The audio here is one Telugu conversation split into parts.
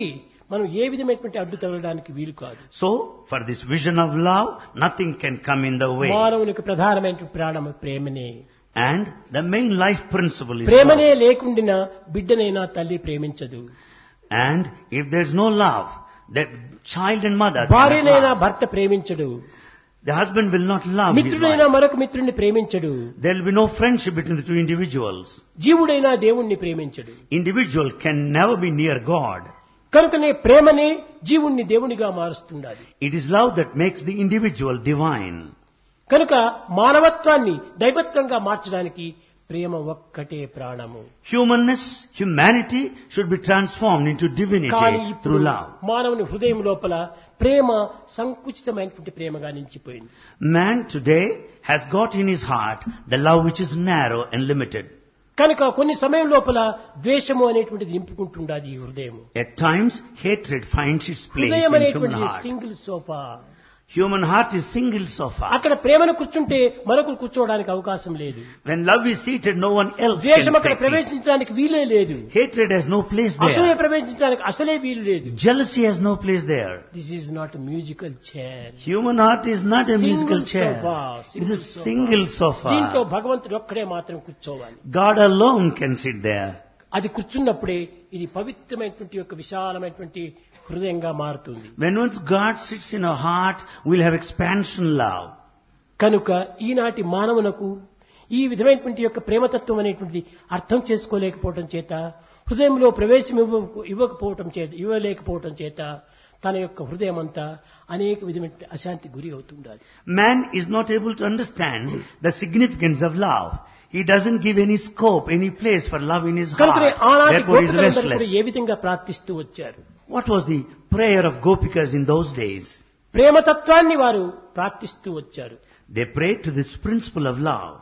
మనం ఏ విధమైనటువంటి అడ్డు తగలడానికి వీలు కాదు So, for this vision of love, nothing can come in the way. మానవునికి ప్రధానమైన ప్రాణం ప్రేమనే And the main life principle is ప్రేమనే love. లేకుండినా బిడ్డనైనా తల్లి ప్రేమించదు And if there's no love, the child and mother cannot భార్యనైనా last. భర్త ప్రేమించడు The husband will not love his మిత్రుడైనా wife. మరొక మిత్రుడిని ప్రేమించడు There will be no friendship between the two individuals. జీవుడైనా దేవుణ్ణి ప్రేమించడు Individual can never be near God. కనుకనే ప్రేమనే జీవుణ్ణి దేవునిగా మారుస్తుండాలి It is love that makes the individual divine. కనుక మానవత్వాన్ని దైవత్వంగా మార్చడానికి ప్రేమ ఒక్కటే ప్రాణము Humanness, humanity should be transformed into కానీ divinity ఇప్పుడు through love. మానవుని హృదయం లోపల ప్రేమ సంకుచితమైనటువంటి ప్రేమగా నిలిచిపోయింది Man today has got in his heart the love which is narrow and limited. కనుక కొన్ని సమయం లోపల ద్వేషము అనేటువంటిది నింపుకుంటుండాది ఈ హృదయం At times, hatred finds its place హృదయం in human అనేటువంటిది heart. Single sofa Human heart is single sofa. అక్కడ ప్రేమను కూర్చుంటే మరొకరు కూర్చోవడానికి అవకాశం లేదు When love is seated, no one else ద్వేషం can అక్కడ take seat. ప్రవేశించడానికి వీలే లేదు Hatred has no place అసూయ there. ప్రవేశించడానికి అసలే వీలు లేదు Jealousy has no place there. This is not musical chair Human heart is not a Single musical chair. sofa, It is single a sofa. single దీంట్లో sofa. భగవంతుడు ఒక్కడే మాత్రం కూర్చోవాలి God alone can sit there. అది కూర్చున్నప్పుడే ఇది పవిత్రమైనటువంటి యొక్క విశాలమైనటువంటి హృదయంగా మారుతుంది When once God sits in our heart, we'll have expansion love. కనుక ఈనాటి మానవునకు ఈ విధమైనటువంటి యొక్క ప్రేమతత్వం అనేటువంటిది అర్థం చేసుకోలేకపోవటం చేత హృదయంలో ప్రవేశం ఇవ్వ ఇవ్వకపోవటం చేత ఇవ్వలేకపోవటం చేత తన యొక్క హృదయం అంతా అనేక విధమైన అశాంతి గురి అవుతుండాలి Man is not able to understand the significance of love. He doesn't give any scope, any place for love in his కనుకనే heart. ఆనాటి Therefore he is గోపికలందరూ కూడా restless. ఏ విధంగా ప్రార్థిస్తూ వచ్చారు What was the prayer of Gopikas in those days? ప్రేమతత్వాన్ని వారు ప్రార్థిస్తూ వచ్చారు They prayed to this principle of love.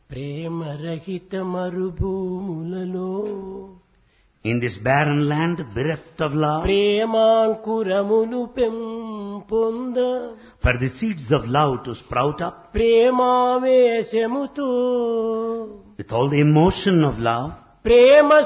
ప్రేమరహిత మరుభూములలో In this barren land, bereft of love, ప్రేమాంకురములు పెంపొంద for the seeds of love to sprout up, ప్రేమావేశముతో with all the emotion of love, Prema